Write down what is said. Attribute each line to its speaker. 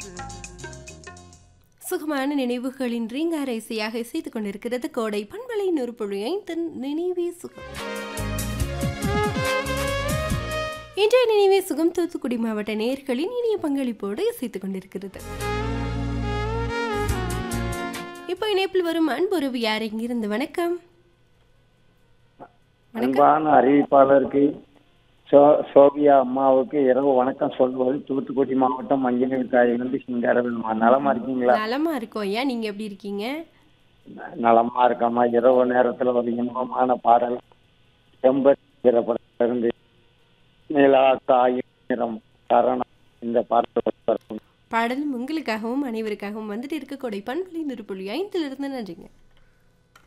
Speaker 1: சுகமான நினைவுகளின் ரீங்கார இசையாக இசைத்துக் கொண்டிருக்கிறது கோடை பண்பலை நொறுப்பொழி ஐந்தன் நினைவே சுகம் இன்றைய நினைவே சுகம் தூத்துக்குடி மாவட்ட நேர்களின் இனிய பங்களிப்போடு இசைத்துக் கொண்டிருக்கிறது இப்போ இணைப்பில் வரும் அன்புறவு யார் இங்கிருந்து வணக்கம்
Speaker 2: அன்பான அறிவிப்பாளருக்கு சோ சோபியா அம்மாவுக்கு இரவு வணக்கம் சொல்வது தூத்துக்குடி மாவட்டம் மஞ்சள் காயிலிருந்து சிங்காரவேல்மா நலமா இருக்கீங்களா
Speaker 1: நலமா இருக்கோம் ஐயா நீங்க எப்படி இருக்கீங்க
Speaker 2: நலமா இருக்கம்மா இரவு நேரத்துல ஒரு இன்பமான பாடல் செம்பத்திர படத்திலிருந்து நிலா காயிரம் சரணம் இந்த பாடல் வரும்.
Speaker 1: பாடலும் உங்களுக்காகவும் அனைவருக்காகவும் வந்துட்டு இருக்க கோடை பண்பலை நொறுப்பொழி ஐந்திலிருந்து நன்றிங்க